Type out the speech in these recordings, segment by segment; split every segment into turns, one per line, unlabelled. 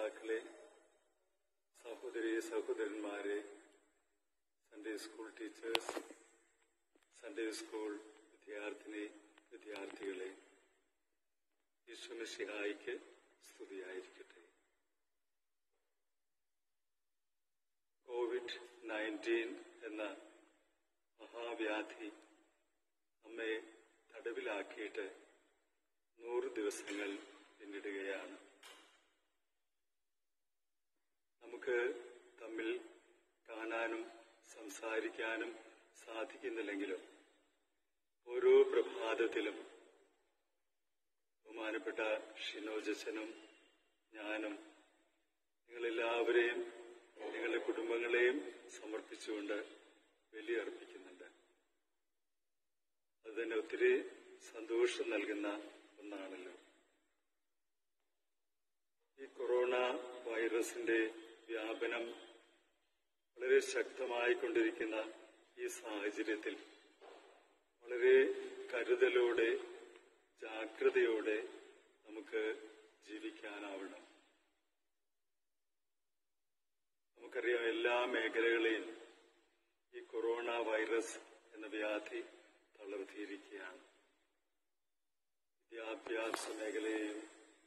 മാതാപിതാക്കളെ സഹോദരി സഹോദരന്മാരെ Sunday school teachers Sunday school വിദ്യാർത്ഥിനി വിദ്യാർത്ഥികളെ ഈശ്വമിഷിഹായിക്ക് സ്തുതിയായിരിക്കട്ടെ കോവിഡ് നയൻറ്റീൻ എന്ന മഹാവ്യാധി നമ്മെ തടവിലാക്കിയിട്ട് നൂറ് ദിവസങ്ങൾ പിന്നിടുകയാണ് നമുക്ക് തമ്മിൽ കാണാനും സംസാരിക്കാനും സാധിക്കുന്നില്ലെങ്കിലും ഓരോ പ്രഭാതത്തിലും ബഹുമാനപ്പെട്ട ഷിനോജച്ചനും ഞാനും നിങ്ങളെല്ലാവരെയും നിങ്ങളുടെ കുടുംബങ്ങളെയും സമർപ്പിച്ചുകൊണ്ട് ബലിയർപ്പിക്കുന്നുണ്ട് അത് തന്നെ ഒത്തിരി സന്തോഷം നൽകുന്ന ഒന്നാണല്ലോ ഈ കൊറോണ വൈറസിന്റെ വ്യാപനം വളരെ ശക്തമായിക്കൊണ്ടിരിക്കുന്ന ഈ സാഹചര്യത്തിൽ വളരെ കരുതലോടെ ജാഗ്രതയോടെ നമുക്ക് ജീവിക്കാനാവണം നമുക്കറിയാം എല്ലാ മേഖലകളെയും ഈ കൊറോണ വൈറസ് എന്ന വ്യാധി തളർത്തിയിരിക്കുകയാണ് വിദ്യാഭ്യാസ മേഖലയെയും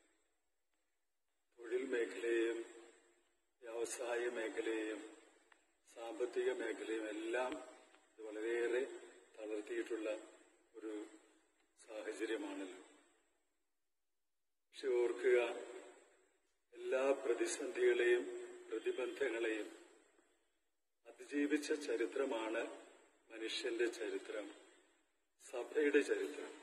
തൊഴിൽ മേഖലയെയും വ്യവസായ മേഖലയെയും സാമ്പത്തിക മേഖലയും എല്ലാം ഇത് വളരെയേറെ തളർത്തിയിട്ടുള്ള ഒരു സാഹചര്യമാണല്ലോ പക്ഷെ ഓർക്കുക എല്ലാ പ്രതിസന്ധികളെയും പ്രതിബന്ധങ്ങളെയും അതിജീവിച്ച ചരിത്രമാണ് മനുഷ്യന്റെ ചരിത്രം സഭയുടെ ചരിത്രം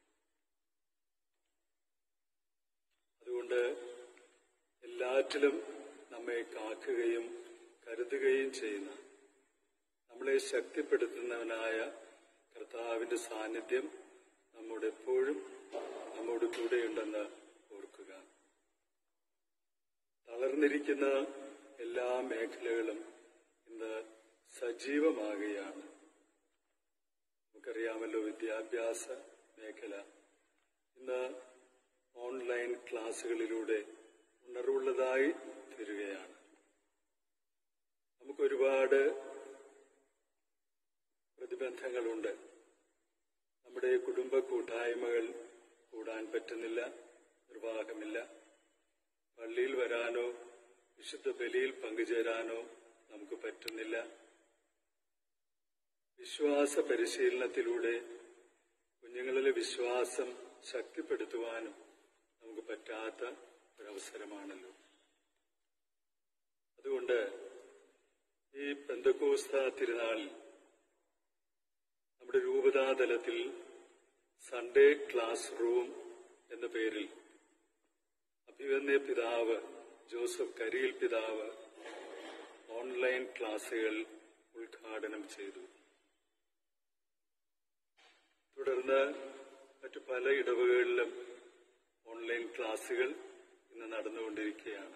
അതുകൊണ്ട് എല്ലാറ്റിലും നമ്മെ കാക്കുകയും കരുതുകയും ചെയ്യുന്ന നമ്മളെ ശക്തിപ്പെടുത്തുന്നവനായ കർത്താവിന്റെ സാന്നിധ്യം നമ്മോട് എപ്പോഴും നമ്മോട് കൂടെയുണ്ടെന്ന് ഓർക്കുക തളർന്നിരിക്കുന്ന എല്ലാ മേഖലകളും ഇന്ന് സജീവമാകുകയാണ് നമുക്കറിയാമല്ലോ വിദ്യാഭ്യാസ മേഖല ഇന്ന് ഓൺലൈൻ ക്ലാസ്സുകളിലൂടെ ഉണർവുള്ളതായി തീരുകയാണ് നമുക്കൊരുപാട് പ്രതിബന്ധങ്ങളുണ്ട് നമ്മുടെ കുടുംബ കൂട്ടായ്മകൾ കൂടാൻ പറ്റുന്നില്ല നിർവാഹമില്ല പള്ളിയിൽ വരാനോ വിശുദ്ധ ബലിയിൽ പങ്കുചേരാനോ നമുക്ക് പറ്റുന്നില്ല വിശ്വാസ പരിശീലനത്തിലൂടെ കുഞ്ഞുങ്ങളിലെ വിശ്വാസം ശക്തിപ്പെടുത്തുവാനും നമുക്ക് പറ്റാത്ത ഒരവസരമാണല്ലോ അതുകൊണ്ട് ഈ പെന്തക്കോസ്ത തിരുനാളിൽ നമ്മുടെ രൂപതാതലത്തിൽ സൺഡേ ക്ലാസ് റൂം എന്ന പേരിൽ അഭിവന്യ പിതാവ് ജോസഫ് കരിയിൽ പിതാവ് ഓൺലൈൻ ക്ലാസുകൾ ഉദ്ഘാടനം ചെയ്തു തുടർന്ന് മറ്റു പല ഇടവകളിലും ഓൺലൈൻ ക്ലാസുകൾ ഇന്ന് നടന്നുകൊണ്ടിരിക്കുകയാണ്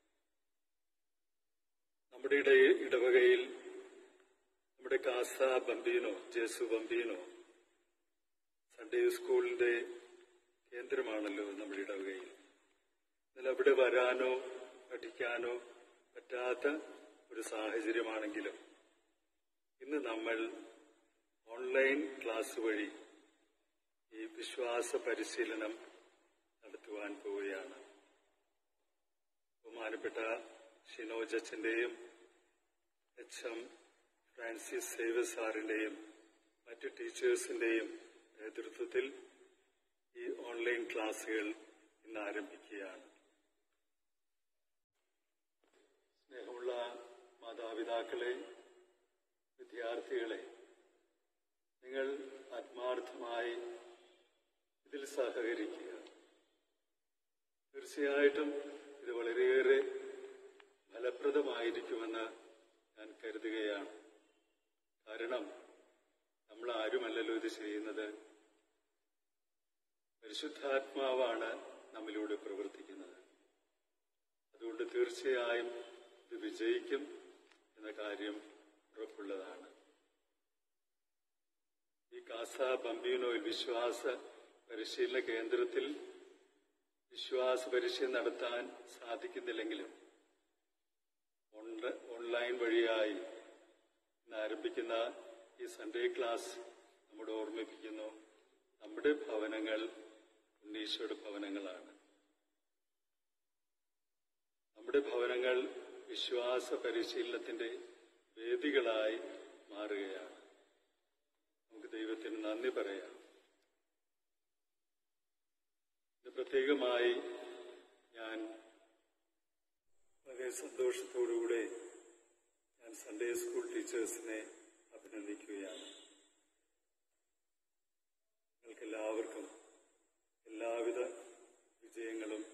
നമ്മുടെ ഇട ഇടവകയിൽ നമ്മുടെ കാസ ബംബീനോ ജേസു ബംബീനോ സൺഡേ സ്കൂളിന്റെ കേന്ദ്രമാണല്ലോ നമ്മുടെ ഇടവകയിൽ എന്നാൽ അവിടെ വരാനോ പഠിക്കാനോ പറ്റാത്ത ഒരു സാഹചര്യമാണെങ്കിലും ഇന്ന് നമ്മൾ ഓൺലൈൻ ക്ലാസ് വഴി ഈ വിശ്വാസ പരിശീലനം നടത്തുവാൻ പോവുകയാണ് ബഹുമാനപ്പെട്ട ഷിനോജച്ചന്റെയും എച്ച് എം ഫ്രാൻസിസ് സേവ സാറിന്റെയും മറ്റു ടീച്ചേഴ്സിന്റെയും നേതൃത്വത്തിൽ ഈ ഓൺലൈൻ ക്ലാസുകൾ ഇന്ന് ആരംഭിക്കുകയാണ് സ്നേഹമുള്ള മാതാപിതാക്കളെ വിദ്യാർത്ഥികളെ നിങ്ങൾ ആത്മാർത്ഥമായി ഇതിൽ സഹകരിക്കുക തീർച്ചയായിട്ടും ഇത് വളരെയേറെ ഫലപ്രദമായിരിക്കുമെന്ന് ഞാൻ കരുതുകയാണ് കാരണം നമ്മൾ ആരുമല്ലല്ലോ ഇത് ചെയ്യുന്നത് പരിശുദ്ധാത്മാവാണ് നമ്മിലൂടെ പ്രവർത്തിക്കുന്നത് അതുകൊണ്ട് തീർച്ചയായും ഇത് വിജയിക്കും എന്ന കാര്യം ഉറപ്പുള്ളതാണ് ഈ കാസ ബംബീനോയിൽ വിശ്വാസ പരിശീലന കേന്ദ്രത്തിൽ വിശ്വാസ പരിശീലനം നടത്താൻ സാധിക്കുന്നില്ലെങ്കിലും ഓൺല- ഓൺലൈൻ വഴിയായി ഇന്ന് ആരംഭിക്കുന്ന ഈ സൺഡേ ക്ലാസ് നമ്മോട് ഓർമ്മിപ്പിക്കുന്നു നമ്മുടെ ഭവനങ്ങൾ ഉണ്ണീശോയുടെ ഭവനങ്ങളാണ് നമ്മുടെ ഭവനങ്ങൾ വിശ്വാസ പരിശീലനത്തിന്റെ വേദികളായി മാറുകയാണ് നമുക്ക് ദൈവത്തിന് നന്ദി പറയാം ഇത് പ്രത്യേകമായി ഞാൻ വളരെ സന്തോഷത്തോടുകൂടെ ഞാൻ സൺഡേ സ്കൂൾ ടീച്ചേഴ്സിനെ അഭിനന്ദിക്കുകയാണ് നിങ്ങൾക്ക് എല്ലാവർക്കും എല്ലാവിധ വിജയങ്ങളും